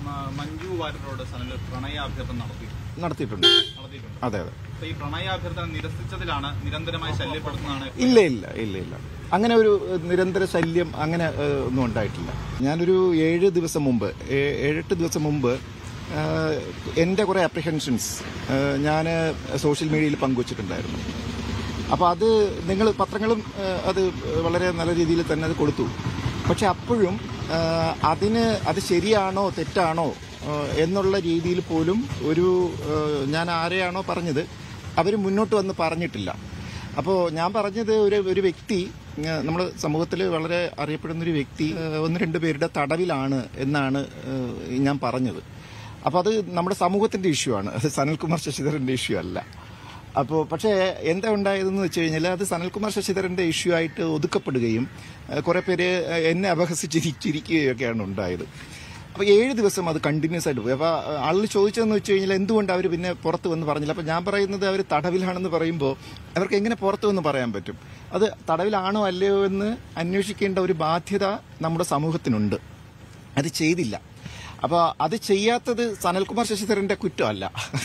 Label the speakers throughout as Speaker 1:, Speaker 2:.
Speaker 1: മ- മഞ്ജു വാര്യരോട് സനൽ പ്രണയാഭ്യർത്ഥന നടത്തി
Speaker 2: നടത്തിയിട്ടുണ്ട്
Speaker 1: നടത്തിയിട്ടുണ്ട്
Speaker 2: അതെ അതെ
Speaker 1: അപ്പൊ ഈ പ്രണയാഭ്യർത്ഥന നിരസിച്ചതിലാണ് നിരന്തരമായി ശല്യപ്പെടുത്തുന്നതാണ്
Speaker 2: ഇല്ല ഇല്ല ഇല്ല ഇല്ല അങ്ങനെ ഒരു ഏഹ്, നിരന്തര ശല്യം അങ്ങനെ ഏഹ്, ഒന്നും ഉണ്ടായിട്ടില്ല ഞാനൊരു ഏഴ് ദിവസം മുമ്പ് ഏ- ഏഴെട്ട് ദിവസം മുമ്പ് ഏഹ്, എൻ്റെ കുറേ അപ്രിഹെൻഷൻസ് ഞാൻ സോഷ്യൽ മീഡിയയിൽ പങ്കുവച്ചിട്ടുണ്ടായിരുന്നു അപ്പോൾ അത് നിങ്ങൾ പത്രങ്ങളും ഏഹ്, അത് വളരെ നല്ല രീതിയിൽ തന്നെ അത് കൊടുത്തു പക്ഷെ അപ്പോഴും ഏഹ്, അതിന് അത് ശരിയാണോ തെറ്റാണോ ഏഹ്, എന്നുള്ള രീതിയിൽ പോലും ഒരു ഏഹ്, ഞാൻ ആരെയാണോ പറഞ്ഞത് അവർ മുന്നോട്ട് വന്ന് പറഞ്ഞിട്ടില്ല അപ്പോൾ ഞാൻ പറഞ്ഞത് ഒരു ഒരു വ്യക്തി നമ്മൾ സമൂഹത്തിൽ വളരെ അറിയപ്പെടുന്ന ഒരു വ്യക്തി ഏഹ്, ഒന്ന് രണ്ട് പേരുടെ തടവിലാണ് എന്നാണ് ഏഹ്, ഞാൻ പറഞ്ഞത് അപ്പോൾ അത് നമ്മുടെ സമൂഹത്തിന്റെ ഇഷ്യൂ ആണ് അത് സനൽകുമാർ ശശിധരന്റെ ഇഷ്യൂ അല്ല അപ്പോൾ പക്ഷേ എന്താ ഉണ്ടായതെന്ന് വെച്ച് കഴിഞ്ഞാൽ അത് സനൽകുമാർ ശശിധരന്റെ ഇഷ്യൂ ആയിട്ട് ഒതുക്കപ്പെടുകയും ഏഹ്, കുറെ പേര് ഏഹ്, എന്നെ അപഹസിച്ച് ചിരിക്കുകയൊക്കെയാണ് ഉണ്ടായത് അപ്പോൾ ഏഴ് ദിവസം അത് കണ്ടിന്യൂസ് ആയിട്ട് പോയി അപ്പോൾ ആളുകൾ ചോദിച്ചതെന്ന് വെച്ച് കഴിഞ്ഞാൽ എന്തുകൊണ്ട് അവർ പിന്നെ പുറത്ത് വന്ന് പറഞ്ഞില്ല അപ്പോൾ ഞാൻ പറയുന്നത് അവർ തടവിലാണെന്ന് പറയുമ്പോൾ അവർക്ക് എങ്ങനെ പുറത്ത് വന്ന് പറയാൻ പറ്റും അത് തടവിലാണോ അല്ലയോ എന്ന് അന്വേഷിക്കേണ്ട ഒരു ബാധ്യത നമ്മുടെ സമൂഹത്തിനുണ്ട് അത് ചെയ്തില്ല അപ്പോൾ അത് ചെയ്യാത്തത് സനൽകുമാർ ശശിധരന്റെ കുറ്റമല്ല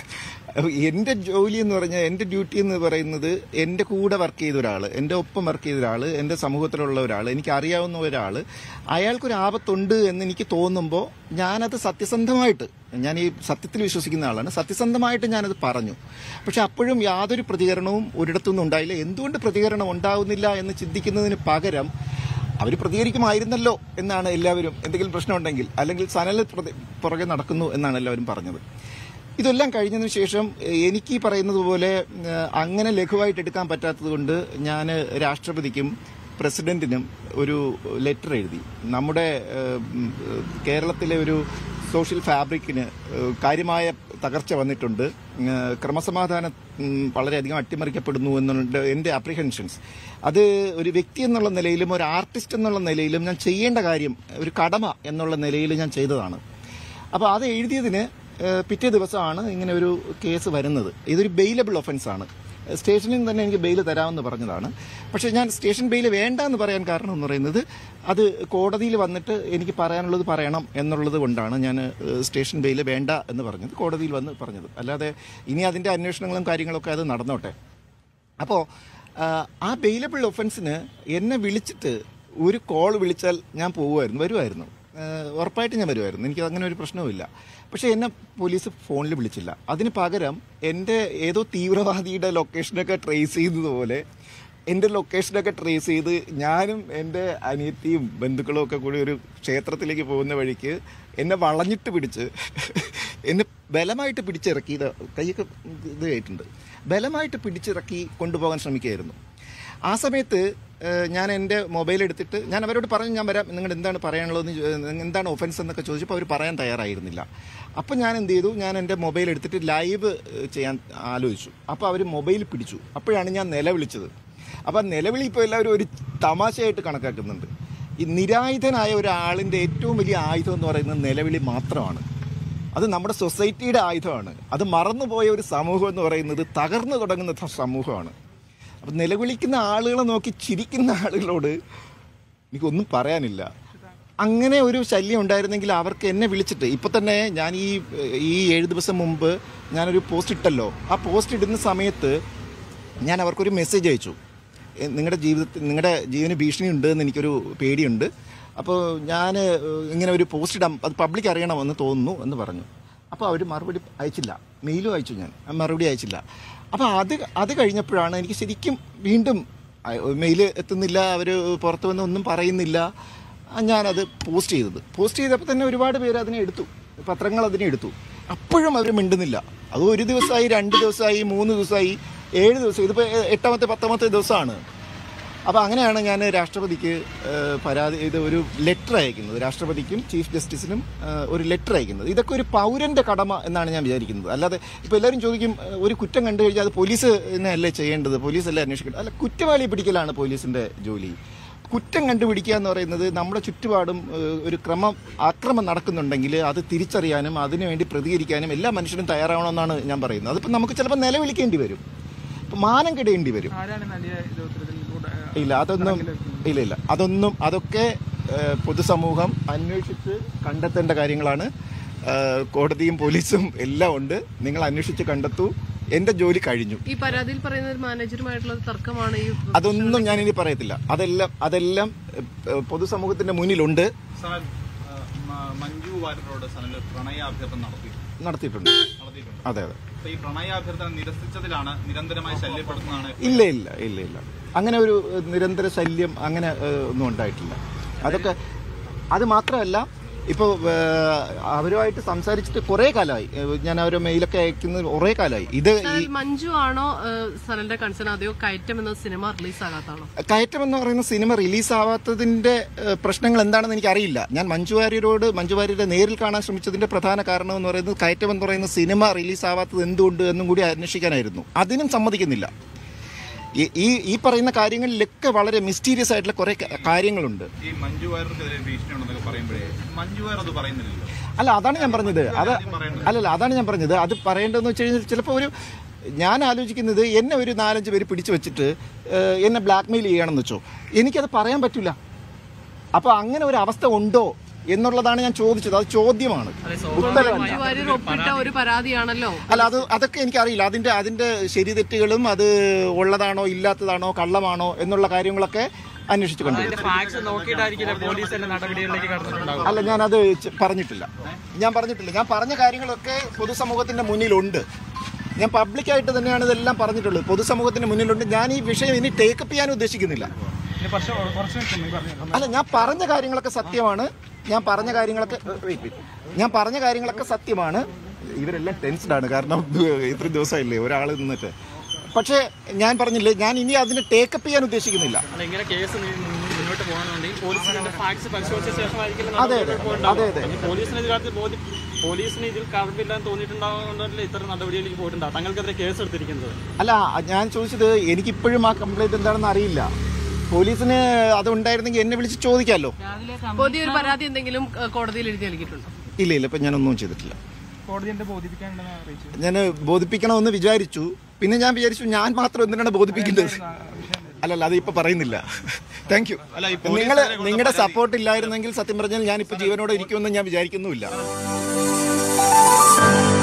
Speaker 2: എന്റെ ജോലി എന്ന് പറഞ്ഞാൽ എന്റെ ഡ്യൂട്ടി എന്ന് പറയുന്നത് എന്റെ കൂടെ വർക്ക് ചെയ്ത ഒരാൾ എന്റെ ഒപ്പം വർക്ക് ചെയ്ത ഒരാൾ എന്റെ സമൂഹത്തിലുള്ള ഒരാൾ എനിക്ക് അറിയാവുന്ന ഒരാൾ അയാൾക്കൊരു ആപത്തുണ്ട് എന്ന് എനിക്ക് തോന്നുമ്പോൾ ഞാനത് സത്യസന്ധമായിട്ട് ഞാൻ ഈ സത്യത്തിൽ വിശ്വസിക്കുന്ന ആളാണ് സത്യസന്ധമായിട്ട് ഞാനത് പറഞ്ഞു പക്ഷെ അപ്പോഴും യാതൊരു പ്രതികരണവും ഒരിടത്തുനിന്നും ഉണ്ടായില്ല എന്തുകൊണ്ട് പ്രതികരണം ഉണ്ടാവുന്നില്ല എന്ന് ചിന്തിക്കുന്നതിന് പകരം അവർ പ്രതികരിക്കുമായിരുന്നല്ലോ എന്നാണ് എല്ലാവരും എന്തെങ്കിലും പ്രശ്നമുണ്ടെങ്കിൽ അല്ലെങ്കിൽ സനൽ പ്രതി- പുറകെ നടക്കുന്നു എന്നാണ് എല്ലാവരും പറഞ്ഞത് ഇതെല്ലാം കഴിഞ്ഞതിന് ശേഷം എ- എനിക്ക് ഈ പറയുന്നത് പോലെ ഏഹ്, അങ്ങനെ ലഘുവായിട്ട് എടുക്കാൻ പറ്റാത്തത് കൊണ്ട് ഞാൻ രാഷ്ട്രപതിക്കും പ്രസിഡന്റിനും ഒരു ലെറ്റർ എഴുതി നമ്മുടെ ഏഹ്, ഉം, ഏഹ്, കേരളത്തിലെ ഒരു സോഷ്യൽ ഫാബ്രിക്കിന് ഏഹ്, കാര്യമായ തകർച്ച വന്നിട്ടുണ്ട് ഏഹ്, ക്രമസമാധാനം ഉം, വളരെയധികം അട്ടിമറിക്കപ്പെടുന്നു എന്നുണ്ട് എൻ്റെ അപ്രിഹെൻഷൻസ് അത് ഒരു വ്യക്തി എന്നുള്ള നിലയിലും ഒരു ആർട്ടിസ്റ്റ് എന്നുള്ള നിലയിലും ഞാൻ ചെയ്യേണ്ട കാര്യം ഒരു കടമ എന്നുള്ള നിലയിൽ ഞാൻ ചെയ്തതാണ് അപ്പോൾ അത് എഴുതിയതിന് ഏഹ്, പിറ്റേ ദിവസമാണ് ഇങ്ങനെ ഒരു കേസ് വരുന്നത് ഇതൊരു ബെയിലബിൾ ഒഫൻസ് ആണ് സ്റ്റേഷനിൽ നിന്ന് തന്നെ എനിക്ക് ബെയിൽ തരാമെന്ന് പറഞ്ഞതാണ് പക്ഷേ ഞാൻ സ്റ്റേഷൻ ബെയിൽ വേണ്ട എന്ന് പറയാൻ കാരണം എന്ന് പറയുന്നത് അത് കോടതിയിൽ വന്നിട്ട് എനിക്ക് പറയാനുള്ളത് പറയണം എന്നുള്ളത് കൊണ്ടാണ് ഞാൻ ഏഹ്, സ്റ്റേഷൻ ബെയിൽ വേണ്ട എന്ന് പറഞ്ഞത് കോടതിയിൽ വന്ന് പറഞ്ഞത് അല്ലാതെ ഇനി അതിൻ്റെ അന്വേഷണങ്ങളും കാര്യങ്ങളൊക്കെ അത് നടന്നോട്ടെ അപ്പോൾ ആ ബെയിലബിൾ ഒഫൻസിന് എന്നെ വിളിച്ചിട്ട് ഒരു കോൾ വിളിച്ചാൽ ഞാൻ പോകുമായിരുന്നു വരുമായിരുന്നു ആ, ഉറപ്പായിട്ട് ഞാൻ വരുമായിരുന്നു എനിക്ക് അങ്ങനെ ഒരു പ്രശ്നവുമില്ല പക്ഷേ എന്നെ പോലീസ് ഫോണിൽ വിളിച്ചില്ല അതിന് പകരം എൻ്റെ ഏതോ തീവ്രവാദിയുടെ ലൊക്കേഷനൊക്കെ ട്രേസ് ചെയ്യുന്നതുപോലെ എൻ്റെ ലൊക്കേഷനൊക്കെ ട്രേസ് ചെയ്ത് ഞാനും എൻ്റെ അനിയത്തിയും ബന്ധുക്കളും ഒക്കെ കൂടി ഒരു ക്ഷേത്രത്തിലേക്ക് പോകുന്ന വഴിക്ക് എന്നെ വളഞ്ഞിട്ട് പിടിച്ച് എന്നെ ബലമായിട്ട് പിടിച്ചിറക്കി ഇത് കൈയൊക്കെ ഇത് ആയിട്ടുണ്ട് ബലമായിട്ട് പിടിച്ചിറക്കി കൊണ്ടുപോകാൻ ശ്രമിക്കുകയായിരുന്നു ആ സമയത്ത് ഏഹ്, ഞാൻ എൻ്റെ മൊബൈൽ എടുത്തിട്ട് ഞാൻ അവരോട് പറഞ്ഞു ഞാൻ വരാം നിങ്ങൾ എന്താണ് പറയാനുള്ളതെന്ന് ചോ- നിങ്ങൾ എന്താണ് ഒഫൻസ് എന്നൊക്കെ ചോദിച്ചപ്പോൾ അവർ പറയാൻ തയ്യാറായിരുന്നില്ല അപ്പം ഞാൻ എന്ത് ചെയ്തു ഞാൻ എൻ്റെ മൊബൈൽ എടുത്തിട്ട് ലൈവ് ഏഹ്, ചെയ്യാൻ ആലോചിച്ചു അപ്പോൾ അവർ മൊബൈൽ പിടിച്ചു അപ്പോഴാണ് ഞാൻ നിലവിളിച്ചത് അപ്പം നിലവിളി ഇപ്പോൾ എല്ലാവരും ഒരു തമാശയായിട്ട് കണക്കാക്കുന്നുണ്ട് ഈ നിരായുധനായ ഒരാളിൻ്റെ ഏറ്റവും വലിയ ആയുധം എന്ന് പറയുന്നത് നിലവിളി മാത്രമാണ് അത് നമ്മുടെ സൊസൈറ്റിയുടെ ആയുധമാണ് അത് മറന്നുപോയ ഒരു സമൂഹം എന്ന് പറയുന്നത് തകർന്നു തുടങ്ങുന്ന ത- സമൂഹമാണ് അപ്പം നിലവിളിക്കുന്ന ആളുകളെ നോക്കി ചിരിക്കുന്ന ആളുകളോട് എനിക്കൊന്നും പറയാനില്ല അങ്ങനെ ഒരു ശല്യം ഉണ്ടായിരുന്നെങ്കിൽ അവർക്ക് എന്നെ വിളിച്ചിട്ട് ഇപ്പൊ തന്നെ ഞാൻ ഈ ഈ ഏഴ് ദിവസം മുമ്പ് ഞാനൊരു പോസ്റ്റ് ഇട്ടല്ലോ ആ പോസ്റ്റ് ഇടുന്ന സമയത്ത് ഞാൻ അവർക്കൊരു മെസ്സേജ് അയച്ചു എ- നിങ്ങളുടെ ജീവിതത്തിൽ നിങ്ങളുടെ ജീവന് ഭീഷണി ഉണ്ട് എന്ന് എനിക്കൊരു പേടിയുണ്ട് അപ്പോൾ ഞാൻ ഇങ്ങനെ ഒരു പോസ്റ്റ് ഇടാം അത് പബ്ലിക് അറിയണമെന്ന് തോന്നുന്നു എന്ന് പറഞ്ഞു അപ്പോൾ അവർ മറുപടി അയച്ചില്ല മെയിലും അയച്ചു ഞാൻ ആ മറുപടി അയച്ചില്ല അപ്പോൾ അത് അത് കഴിഞ്ഞപ്പോഴാണ് എനിക്ക് ശരിക്കും വീണ്ടും മെയിൽ എത്തുന്നില്ല അവർ പുറത്തു വന്ന് ഒന്നും പറയുന്നില്ല ആ, ഞാനത് പോസ്റ്റ് ചെയ്തത് പോസ്റ്റ് ചെയ്തപ്പോൾ തന്നെ ഒരുപാട് പേര് അതിനെ എടുത്തു പത്രങ്ങൾ അതിനെ എടുത്തു അപ്പോഴും അവർ മിണ്ടുന്നില്ല അത് ഒരു ദിവസമായി രണ്ട് ദിവസമായി മൂന്ന് ദിവസമായി ഏഴ് ദിവസം ഇതിപ്പോൾ എട്ടാമത്തെ പത്താമത്തെ ദിവസമാണ് അപ്പോൾ അങ്ങനെയാണ് ഞാൻ രാഷ്ട്രപതിക്ക് ഏഹ്, പരാതി ഇത് ഒരു ലെറ്റർ അയക്കുന്നത് രാഷ്ട്രപതിക്കും ചീഫ് ജസ്റ്റിസിനും ഏഹ്, ഒരു ലെറ്റർ അയക്കുന്നത് ഇതൊക്കെ ഒരു പൗരന്റെ കടമ എന്നാണ് ഞാൻ വിചാരിക്കുന്നത് അല്ലാതെ ഇപ്പോൾ എല്ലാവരും ചോദിക്കും ഏഹ്, ഒരു കുറ്റം കണ്ടു കഴിഞ്ഞാൽ അത് പോലീസിനെ അല്ലേ ചെയ്യേണ്ടത് പോലീസല്ലേ അന്വേഷിക്കേണ്ടത് അല്ല കുറ്റവാളിയെ പിടിക്കലാണ് പോലീസിന്റെ ജോലി കുറ്റം കണ്ടുപിടിക്കുക എന്ന് പറയുന്നത് നമ്മുടെ ചുറ്റുപാടും ഏഹ്, ഒരു ക്രമം ആക്രമം നടക്കുന്നുണ്ടെങ്കിൽ അത് തിരിച്ചറിയാനും അതിനുവേണ്ടി പ്രതികരിക്കാനും എല്ലാ മനുഷ്യരും തയ്യാറാവണമെന്നാണ് ഞാൻ പറയുന്നത് അതിപ്പോൾ നമുക്ക് ചിലപ്പോൾ നിലവിളിക്കേണ്ടി വരും ഇപ്പം മാനം കെടേണ്ടി വരും
Speaker 3: ആരാണ് നടിയെ ഇത് ഇത്തരത്തിൽ കൂടെ-
Speaker 2: ഇല്ല അതൊന്നും ഇല്ല ഇല്ല അതൊന്നും അതൊക്കെ ഏഹ്, പൊതുസമൂഹം അന്വേഷിച്ച് കണ്ടെത്തേണ്ട കാര്യങ്ങളാണ് ആ, കോടതിയും പോലീസും എല്ലാം ഉണ്ട് നിങ്ങൾ അന്വേഷിച്ച് കണ്ടെത്തൂ എന്റെ ജോലി കഴിഞ്ഞു
Speaker 4: ഈ പരാതിയിൽ പറയുന്ന ഒരു മാനേജറുമായിട്ടുള്ള ഒരു തർക്കമാണ് ഈ
Speaker 2: അതൊന്നും ഞാൻ ഇനി പറയത്തില്ല അതെല്ലാം അതെല്ലാം ഏ, പൊതുസമൂഹത്തിന്റെ മുന്നിലുണ്ട്
Speaker 1: സനൽ ആ, മ- മഞ്ജു വാര്യരോട് സനൽ പ്രണയാഭ്യർത്ഥന നടത്തി
Speaker 2: നടത്തിയിട്ടുണ്ട്
Speaker 1: നടത്തിയിട്ടുണ്ട്
Speaker 2: അതെ അതെ
Speaker 1: അപ്പൊ ഈ പ്രണയാഭ്യർത്ഥന നിരസിച്ചതിലാണ് നിരന്തരമായി ശല്യപ്പെടുത്തുന്നതാണ്
Speaker 2: ഇല്ല ഇല്ല ഇല്ല ഇല്ല അങ്ങനെ ഒരു ഏഹ്, നിരന്തര ശല്യം അങ്ങനെ ഏഹ്, ഒന്നും ഉണ്ടായിട്ടില്ല അതൊക്കെ അത് മാത്രമല്ല ഇപ്പോൾ അവരുമായിട്ട് സംസാരിച്ചിട്ട് കുറേ കാലമായി ഏഹ്, ഞാൻ അവരെ മെയിലൊക്കെ അയക്കുന്നത് കുറേ കാലമായി ഇത് ഈ
Speaker 4: സനൽ മഞ്ജു ആണോ ഏഹ്, സനലിന്റെ കൺസേൺ അതെയോ കയറ്റം എന്ന സിനിമ റിലീസ് ആകാത്താണോ
Speaker 2: കയറ്റം എന്ന് പറയുന്ന സിനിമ റിലീസാവാത്തതിന്റെ ഏഹ്, പ്രശ്നങ്ങൾ എന്താണെന്ന് എനിക്കറിയില്ല ഞാൻ മഞ്ജു വാര്യരോട് മഞ്ജു വാര്യരെ നേരിൽ കാണാൻ ശ്രമിച്ചതിന്റെ പ്രധാന കാരണം എന്ന് പറയുന്നത് കയറ്റം എന്ന് പറയുന്ന സിനിമ റിലീസാവാത്തത് എന്തുകൊണ്ട് എന്നും കൂടി അന്വേഷിക്കാനായിരുന്നു അതിനും സമ്മതിക്കുന്നില്ല ഈ- ഈ ഈ പറയുന്ന കാര്യങ്ങളിലൊക്കെ വളരെ മിസ്റ്റീരിയസ് ആയിട്ടുള്ള കുറെ ക- കാര്യങ്ങളുണ്ട്
Speaker 1: ഈ മഞ്ജു വാര്യർക്കെതിരെ ഭീഷണി ഉണ്ടെന്നൊക്കെ പറയുമ്പോഴേ മഞ്ജു വാര്യർ അത് പറയുന്നില്ലല്ലോ
Speaker 2: അല്ല അതാണ് ഞാൻ പറഞ്ഞത് അത് അല്ലല്ല അതാണ് ഞാൻ പറഞ്ഞത് അത് പറയേണ്ടതെന്ന് വെച്ച് കഴിഞ്ഞാൽ ചിലപ്പോൾ ഒരു ഞാൻ ആലോചിക്കുന്നത് എന്നെ ഒരു നാലഞ്ച് പേര് പിടിച്ചു വെച്ചിട്ട് ഏഹ്, എന്നെ ബ്ലാക്ക് മെയിൽ ചെയ്യണമെന്ന് വെച്ചോ എനിക്കത് പറയാൻ പറ്റില്ല അപ്പോൾ അങ്ങനെ ഒരു അവസ്ഥ ഉണ്ടോ എന്നുള്ളതാണ് ഞാൻ ചോദിച്ചത് അത് ചോദ്യമാണ് ഉത്തരവല്ല
Speaker 4: മഞ്ജു വാര്യർ ഒപ്പിട്ട ഒരു പരാതിയാണല്ലോ
Speaker 2: അല്ല അത് അതൊക്കെ എനിക്കറിയില്ല അതിന്റെ അതിന്റെ ശരി തെറ്റുകളും അത് ഉള്ളതാണോ ഇല്ലാത്തതാണോ കള്ളമാണോ എന്നുള്ള കാര്യങ്ങളൊക്കെ അന്വേഷിച്ചു കണ്ടു
Speaker 3: ഫാക്സ് നോക്കിയിട്ടായിരിക്കില്ല പോലീസ് എല്ലാം നടപടികളിലേക്ക് കടന്നിട്ടുണ്ടാവും
Speaker 2: അല്ല ഞാനത് ചെ- പറഞ്ഞിട്ടില്ല ഞാൻ പറഞ്ഞിട്ടില്ല ഞാൻ പറഞ്ഞ കാര്യങ്ങളൊക്കെ പൊതുസമൂഹത്തിന്റെ മുന്നിലുണ്ട് ഞാൻ പബ്ലിക്കായിട്ട് തന്നെയാണ് ഇതെല്ലാം പറഞ്ഞിട്ടുള്ളത് പൊതുസമൂഹത്തിന്റെ മുന്നിലുണ്ട് ഞാൻ ഈ വിഷയം ഇനി ടേക്കപ്പ് ചെയ്യാൻ ഉദ്ദേശിക്കുന്നില്ല
Speaker 3: കുറച്ച് കുറച്ച് നിൽക്കുന്നു ഈ പറഞ്ഞ
Speaker 2: അല്ല ഞാൻ പറഞ്ഞ കാര്യങ്ങളൊക്കെ സത്യമാണ് ഞാൻ പറഞ്ഞ കാര്യങ്ങളൊക്കെ wait, wait. ഞാൻ പറഞ്ഞ കാര്യങ്ങളൊക്കെ സത്യമാണ് ഇവരെല്ലാം ടെൻസ്ഡ് ആണ് കാരണം ഇത്ര ദിവസമായില്ലേ ഒരാൾ നിന്നിട്ട് പക്ഷേ ഞാൻ പറഞ്ഞില്ലേ ഞാൻ ഇനി അതിനെ ടേക്കപ്പ് ചെയ്യാൻ ഉദ്ദേശിക്കുന്നില്ല
Speaker 3: അല്ല ഇങ്ങനെ കേസ് നീ- മുന്നോട്ട് മുന്നോട്ട് പോകണമെങ്കിൽ പോലീസിന്റെ ഫാക്സ് പരിശോധിച്ച ശേഷമായിരിക്കും
Speaker 2: അതെ, അതെ. അതെ, അതെ.
Speaker 3: പോലീസിന് ഇതിൽ കാര്യത്തിൽ ബോധ്യം പോലീസിന് ഇതിൽ കഴമ്പില്ലാന്ന് തോന്നിയിട്ടുണ്ടാവുന്നതല്ലേ ഇത്തരം നടപടിയിലേക്ക് പോയിട്ടുണ്ടാവും തങ്ങൾക്കെതിരെ കേസ് എടുത്തിരിക്കുന്നത്
Speaker 2: അല്ല ഞാൻ ചോദിച്ചത് എനിക്കിപ്പോഴും ആ കംപ്ലൈന്റ് എന്താണെന്ന് അറിയില്ല പോലീസിന് അത് ഉണ്ടായിരുന്നെങ്കിൽ എന്നെ വിളിച്ച് ചോദിക്കാമല്ലോ
Speaker 4: പുതിയൊരു പരാതി എന്തെങ്കിലും ഏഹ്, കോടതിയിൽ എഴുതി നൽകിയിട്ടുണ്ടോ
Speaker 2: ഇല്ല ഇല്ല ഇപ്പം ഞാനൊന്നും ചെയ്തിട്ടില്ല
Speaker 3: കോടതി എന്റെ ബോധിപ്പിക്കാനുണ്ടെന്ന് അറിയിച്ചു
Speaker 2: ഞാൻ ബോധിപ്പിക്കണമെന്ന് വിചാരിച്ചു പിന്നെ ഞാൻ വിചാരിച്ചു ഞാൻ മാത്രം എന്തിനാണ് ബോധിപ്പിക്കേണ്ടത് അല്ലല്ല അത് ഇപ്പൊ പറയുന്നില്ല താങ്ക് യു
Speaker 1: അല്ല, ഈ
Speaker 2: നിങ്ങൾ
Speaker 1: പോലീസുകാരെ കൊടുത്ത
Speaker 2: നിങ്ങളുടെ
Speaker 1: പരാതി-
Speaker 2: സപ്പോർട്ട് ഇല്ലായിരുന്നെങ്കിൽ സത്യം പറഞ്ഞാൽ ഞാൻ ഇപ്പൊ ജീവനോടെ ഇരിക്കുമെന്ന് ഞാൻ വിചാരിക്കുന്നുമില്ല